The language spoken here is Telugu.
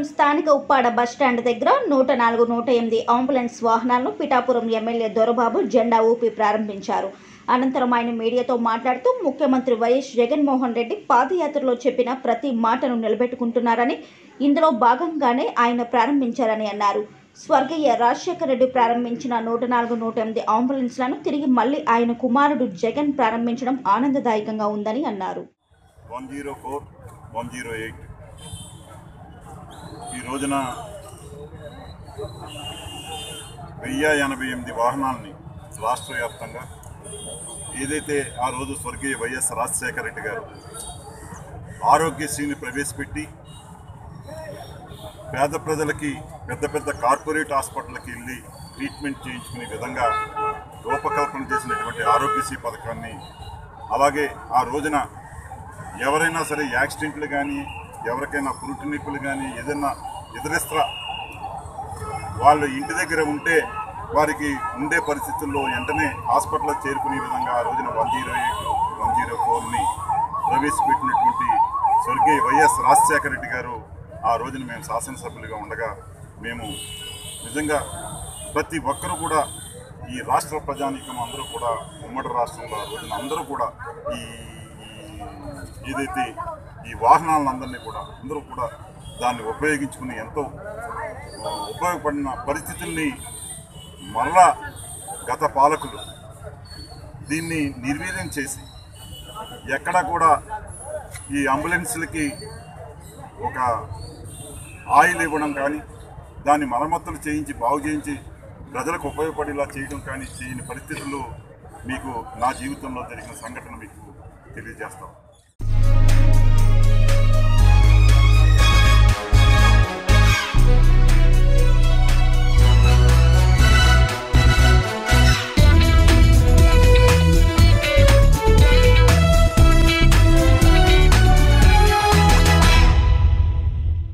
స్థానిక ఉప్పాడ బస్టాండ్ దగ్గర నూట నాలుగు నూట ఎనిమిది అంబులెన్స్ వాహనాలను పిఠాపురం ఎమ్మెల్యే దొరబాబు జెండా ఊపి ప్రారంభించారు అనంతరం ఆయన మీడియాతో మాట్లాడుతూ ముఖ్యమంత్రి వైఎస్ జగన్మోహన్ రెడ్డి పాదయాత్రలో చెప్పిన ప్రతి మాటను నిలబెట్టుకుంటున్నారని ఇందులో భాగంగానే ఆయన ప్రారంభించారని అన్నారు స్వర్గీయ రాజశేఖర రెడ్డి ప్రారంభించిన నూట నాలుగు నూట ఎనిమిది అంబులెన్స్లను తిరిగి మళ్ళీ ఆయన కుమారుడు జగన్ ప్రారంభించడం ఆనందదాయకంగా ఉందని అన్నారు one zero four one zero eight ఈ రోజున వెయ్యి ఎనభై ఎనిమిది వాహనాలని రాష్ట్ర వ్యాప్తంగా ఏదైతే ఆ రోజు స్వర్గీయ వైఎస్ రాజశేఖర రెడ్డి గారు ఆరోగ్యశ్రీని ప్రవేశపెట్టి పేద ప్రజలకి పెద్ద పెద్ద కార్పొరేట్ హాస్పిటల్కి వెళ్ళి ట్రీట్మెంట్ చేయించుకునే విధంగా రూపకల్పన చేసినటువంటి ఆరోగ్యశ్రీ పథకాన్ని అలాగే ఆ రోజున ఎవరైనా సరే యాక్సిడెంట్లు కానీ ఎవరికైనా పురుటి నొప్పులు కానీ ఏదైనా ఎదురిస్త్ర వాళ్ళు ఇంటి దగ్గర ఉంటే వారికి ఉండే పరిస్థితుల్లో వెంటనే హాస్పిటల్లో చేరుకునే విధంగా ఆ రోజున one zero eight one zero ఫోర్ని ప్రవేశపెట్టినటువంటి స్వర్గీయ వైఎస్ రాజశేఖర రెడ్డి గారు ఆ రోజున మేము శాసనసభ్యులుగా ఉండగా మేము నిజంగా ప్రతి ఒక్కరూ కూడా ఈ రాష్ట్ర ప్రజానీకం అందరూ కూడా ఉమ్మడి రాష్ట్రంలో ఆ రోజున అందరూ కూడా ఈ ఈ ఏదైతే ఈ వాహనాలందరినీ కూడా అందరూ కూడా దాన్ని ఉపయోగించుకుని ఎంతో ఆ, ఉపయోగపడిన పరిస్థితుల్ని మరలా గత పాలకులు దీన్ని నిర్వీర్యం చేసి ఎక్కడ కూడా ఈ అంబులెన్స్లకి ఒక ఆయిల్ ఇవ్వడం కానీ దాన్ని మరమ్మతులు చేయించి బాగు చేయించి ప్రజలకు ఉపయోగపడేలా చేయడం కానీ చేయని పరిస్థితుల్లో మీకు నా జీవితంలో జరిగిన సంఘటన మీకు తెలియజేస్తాం